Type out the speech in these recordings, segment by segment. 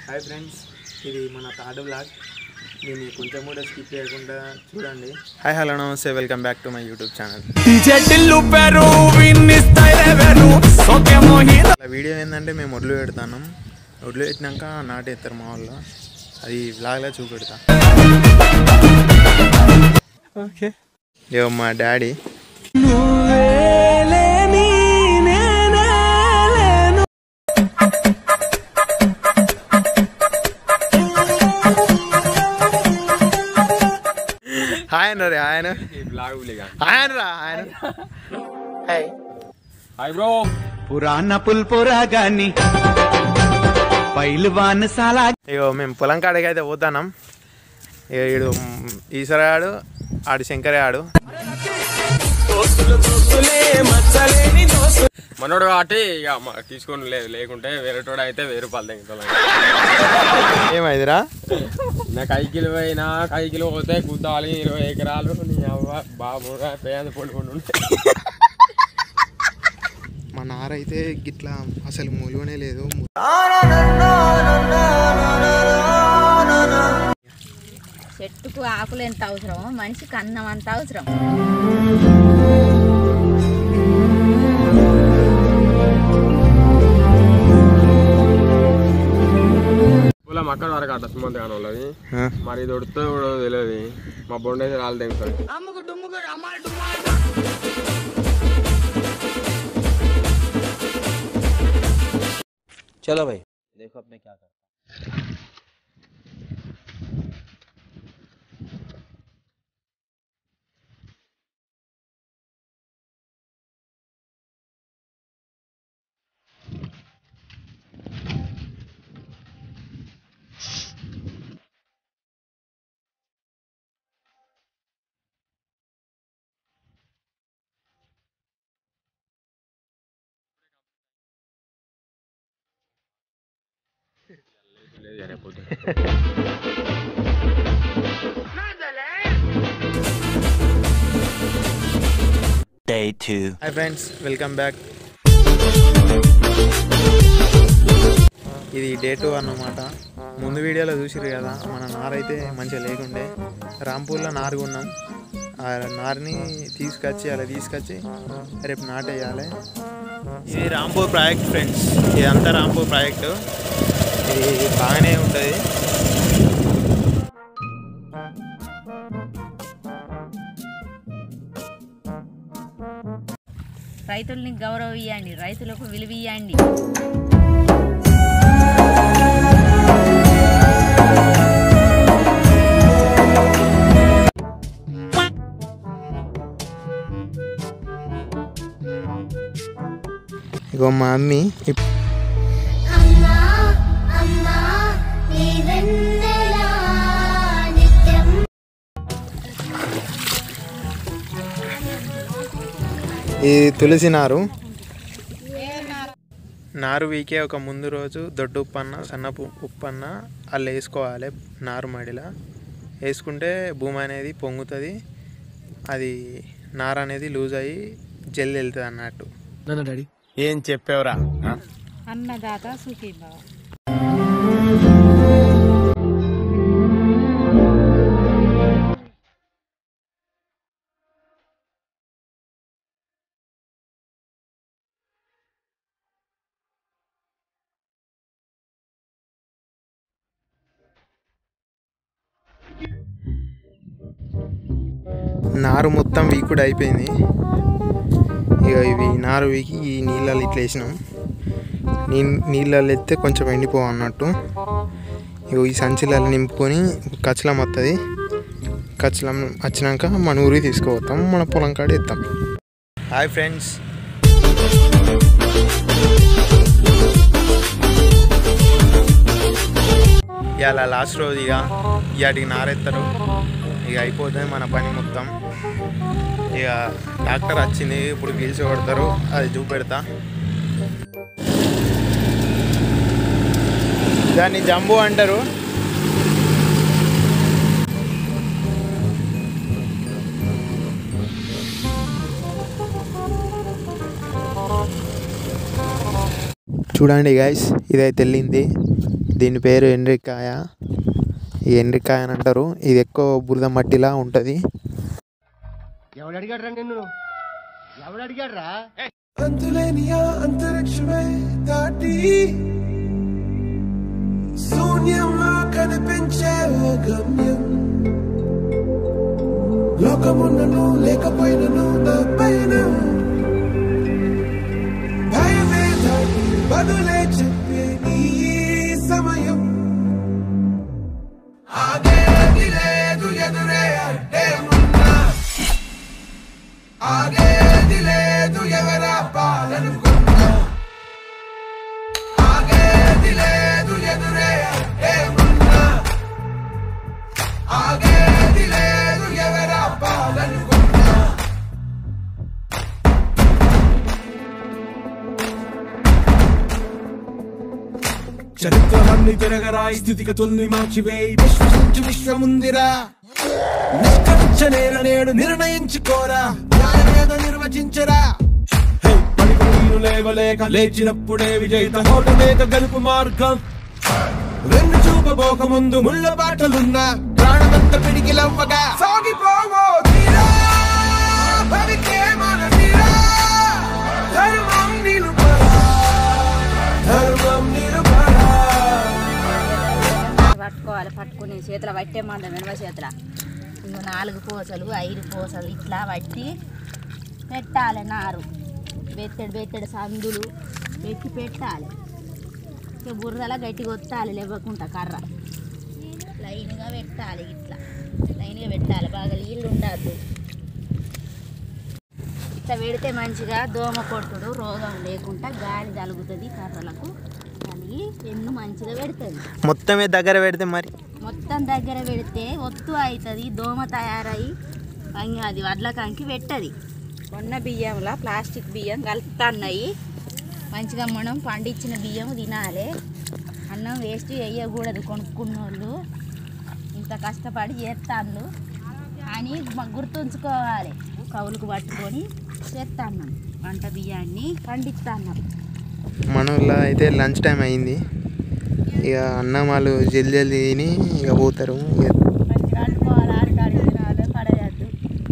Hi friends ఇది మన third blog దీన్ని కొంచెం కూడా స్కిప్ చేయకుండా చూడండి హాయ్ హలో నమస్తే welcome back to my YouTube channel video ఏంటంటే మేము ఒడ్లు పెడతాను ఒడ్లు పెట్టినాక నాటేస్తారు మా వాళ్ళు అది బ్లాగ్లో చూపెడతా ఓకే ఇగో మా డాడీ ఆయన రే ఆయన ఆయన రా ఆయన హాయ్ బ్రో పురాణ పుల్పురాగాని పైల్వాన్ సాలా ఇగో మేము పొలం కాడికి అయితే పోతాం ఇక ఈడు ఈశ్వరాడు ఆడు శంకరే ఆడు మనోడు కాబట్టి ఇక మ- తీసుకొని లేదు లేకుంటే వేరేటోడు అయితే వెయ్యి రూపాయలు తెగుతాం ఏమైందిరా నా కైకిలు పోయినా కైకిలు పోతే గుద్దాలి ఇరవై ఎకరాలు నీ అవ్వ బాబు పేద పడుకుంటు మా నారైతే గిట్లా అసలు మూలువనే లేదు చెట్టుకు ఆకులు ఎంత అవసరమో మనిషికి అన్నం అంత అవసరం పొలం అక్కడ వరకు అట్ట సుమంత్ కాని వాళ్ళది ఆ, మరి ఇది ఉడుతో కూడా తెలియదు మా బొండ అయితే రాళ్ళు తెగుతాడు चलो भाई देखो अब मैं क्या कर లేదు రేపు Day two. Hi friends welcome back ఇది డే టూ అన్నమాట ముందు వీడియోలో చూసిరు కదా మన నారైతే మంచిగా లేకుండే రాంపూర్లో నారు కొన్నాం ఆ నారుని తీసుకొచ్చి అలా తీసుకొచ్చి రేపు నాటేయాలి ఇది రాంపూర్ ప్రాజెక్ట్ ఫ్రెండ్స్ ఇదంతా రాంపూర్ ప్రాజెక్టు ఇది బాగానే ఉంటుంది రైతుల్ని గౌరవం ఇవ్వండి రైతులకు విలువ ఇవ్వండి ఇగో మా మమ్మీ ఇప్- అమ్మా అమ్మా నీవెన్నెలా నిత్యం ఇది తులసి నారు నారు వీకే ఒక ముందు రోజు దొడ్డు ఉప్పన్న సన్నపు ఉప్పన్న అల్ల వేసుకోవాలి నారు మడిలా వేసుకుంటే భూమి అనేది పొంగుతుంది అది నార అనేది లూజ్ అయ్యి జల్ది వెళ్తుంది అన్నట్టు ఏం చెప్పావురా అన్నదాత సుఖీ బావ నారు మొత్తం వీకుడు అయిపోయింది ఇక ఇవి నారు వీకి ఈ నీళ్ళలో ఇట్లా వేసినాం నీ నీళ్ళలో ఎత్తే కొంచెం ఎండిపో అన్నట్టు ఇక ఈ సంచులలో నింపుకొని కచ్చలం వస్తుంది కచ్చలం వచ్చినాక మన ఊరికి తీసుకుపోతాం మన పొలం కాడ ఇస్తాం హాయ్ ఫ్రెండ్స్ ఇవాళ లాస్ట్ రోజు ఇక ఇవాటికి నారెత్తారు ఇక అయిపోతుంది మన పని మొత్తం ఇక డాక్టర్ వచ్చింది ఇప్పుడు గీల్చి కొడతారు అది చూపెడతా దాన్ని జంబు అంటారు చూడండి గైస్ ఇదైతే వెళ్ళింది దీని పేరు ఎండ్రికాయ ఈ ఎండ్రికాయ అని అంటారు ఇది ఎక్కువ బురద మట్టిలా ఉంటుంది ఎవడు అడిగాడు రా నిన్ను ఎవడు అడిగాడు రా అంతులేని ఆ అంతరిక్షమే దాటి శూన్యంలో కనిపించే ఓ గమ్యం లోకమున్నను లేకపోయినను నా పైన భయమే దాటి బదులే చెప్పే నీ సమయం ఆగేది లేదు ఎదురే అడ్డే ఉన్నా ఆగేది లేదు ఎవరా పాలనుకున్నా ఆగేది లేదు ఎదురే అడ్డే ఉన్నా ఆగేది లేదు ఎవరా పాలనుకున్నా చరిత్రలన్నీ తిరగరాయి స్థితిగతుల్ని మార్చివేయి విశ్వసించు విశ్వముందిరా నిష్కరించ నేల నేడు నిర్ణయించుకోరా న్యాయమేదో నిర్వచించరా హే, పడిపోయిన లేవలేక లేచినప్పుడే విజయిత హోటలేక గలుపు మార్గం రెండు చూపబోక ముందు ముళ్ళ బాటలున్నా ప్రాణమంత పిడికిలవ్వగా సాగిపోవో తీరా భవికే మన తీరా ధర్మం నిలుపరా ధర్మం నిలుపరా పట్టుకోవాలి పట్టుకుని చేతిలో పట్టే మంద మినవ చేతుల ఇవి నాలుగు పూసలు ఐదు పూసలు ఇట్లా పట్టి పెట్టాలి నారు బెత్తడి బెత్తడి సందులు పెట్టి పెట్టాలి ఇక బుర్రలా గట్టిగా ఒత్తాలి లేవకుండా కర్ర లైన్గా పెట్టాలి ఇట్లా లైన్గా పెట్టాలి బాగా నీళ్ళు ఉండద్దు ఇట్లా పెడితే మంచిగా దోమ కొట్టుడు రోగం లేకుండా గాలి తలుగుతుంది కర్రలకు కలిగి ఎన్ను మంచిగా పెడుతుంది మొత్తమే దగ్గర పెడితే మరి మొత్తం దగ్గర పెడితే ఒత్తు అవుతుంది దోమ తయారై అంగి అది వడ్ల కంకి పెట్టది కొన్న బియ్యంలో ప్లాస్టిక్ బియ్యం కలుపుతున్నాయి మంచిగా మనం పండించిన బియ్యం తినాలి అన్నం వేస్ట్ వేయకూడదు కొనుక్కున్న వాళ్ళు ఇంత కష్టపడి చేస్తాను అని మ- గుర్తుంచుకోవాలి కవులకు పట్టుకొని చేస్తాను వంట బియ్యాన్ని పండిస్తాను మన ఊళ్ళో అయితే లంచ్ టైం అయింది ఇక అన్నం వాళ్ళు జల్ది జల్ది తిని ఇక పోతారు ఇక మంచిగా అంటుకోవాలి ఆడికాడి తినాలి పడేయద్దు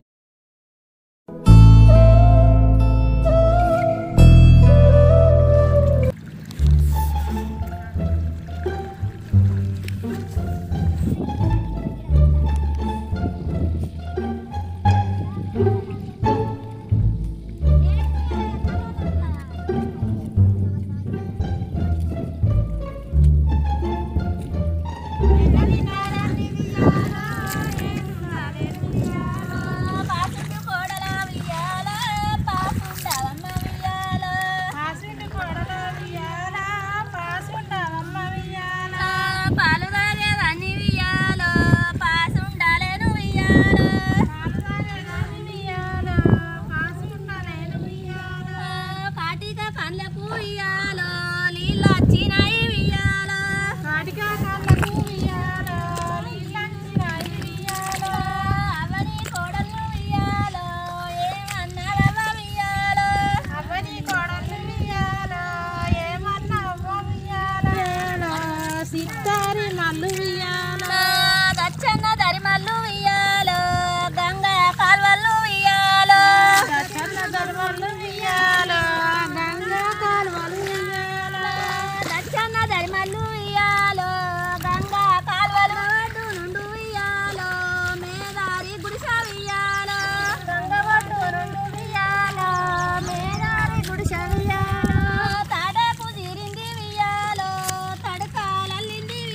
పాలు తాగేదాన్ని వియ్యాలో పాసుండాలేను వియ్యాలో కాటిక పండ్లకు వియ్యాలో నీళ్ళు వచ్చినాయి వియ్యాలో కాటిక పండ్లకు వియ్యాలో నీళ్ళు వచ్చినాయి వియ్యాలో అవని కోడలు వియ్యాలో ఏమన్నారవ్వ వియ్యాలో అవని కోడలు వియ్యాలో ఏమన్నారవ్వ వియ్యాలో సిత్తారి మల్లు వియ్యాలో దచ్చన్న దరి మల్లు వియ్యాలో గంగా కాల్వలు వియ్యాలో దచ్చన్న దరి మల్లు వియ్యాలో గంగా కాల్వలు వియ్యాలో దచ్చన్న దరి మల్లు వియ్యాలో గంగా కాల్వలు నుండు వియ్యాలో మేదారి గుడిస వియ్యాలో గంగ ఒడ్డు నుండు వియ్యాలో మేదారి గుడిస వియ్యాలో తడపు తీరింది వియ్యాలో తడకాలల్లింది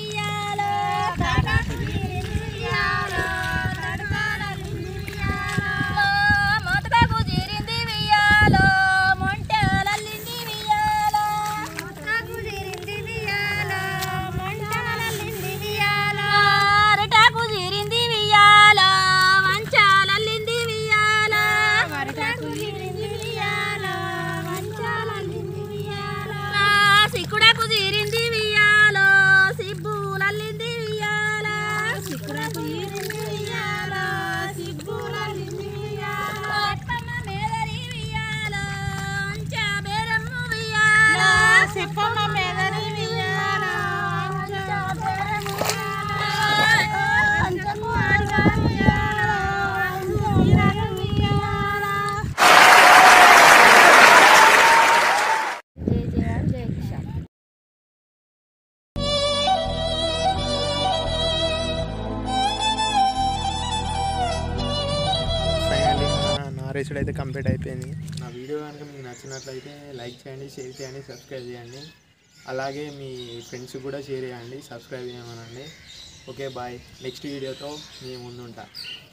ఆరేసుడు అయితే కంప్లీట్ అయిపోయింది నా వీడియో కనుక మీకు నచ్చినట్లయితే లైక్ చేయండి షేర్ చేయండి సబ్స్క్రైబ్ చేయండి అలాగే మీ ఫ్రెండ్స్ కూడా షేర్ చేయండి సబ్స్క్రైబ్ చేయమనండి ఓకే బాయ్ నెక్స్ట్ వీడియోతో మీ ముందుంటా